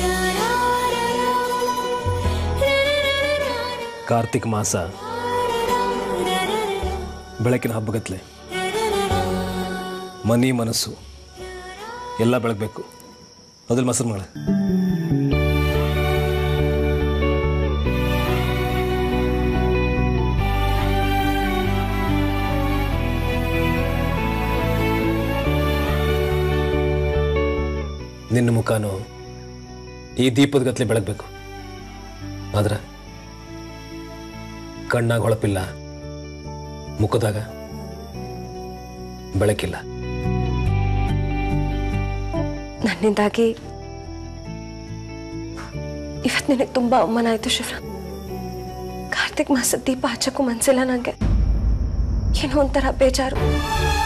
ಕಾರ್ತಿಕ್ ಮಾಸ ಬೆಳಕಿನ ಹಬ್ಬಗತ್ಲೆ ಮನಿ ಮನಸ್ಸು ಎಲ್ಲ ಬೆಳಗಬೇಕು ಅದ್ರಲ್ಲಿ ಮೊಸರು ಮಗಳ ನಿನ್ನ ಮುಖಾನು ಈ ದೀಪದ ಗತ್ಲೆ ಬೆಳಗಬೇಕು ಆದ್ರೆ ಕಣ್ಣಾಗ ಹೊಳಪಿಲ್ಲ ಮುಖದಾಗ ಬೆಳಕಿಲ್ಲ ನನ್ನಿಂದಾಗಿ ಇವತ್ತು ನಿನಗೆ ತುಂಬ ಅವಮಾನ ಆಯಿತು ಶಿವರಾಮ್ ಕಾರ್ತಿಕ್ ಮಾಸದ ದೀಪ ಹಚ್ಚಕ್ಕೂ ಮನ್ಸಿಲ್ಲ ನನಗೆ ಏನೋ ಒಂಥರ ಬೇಜಾರು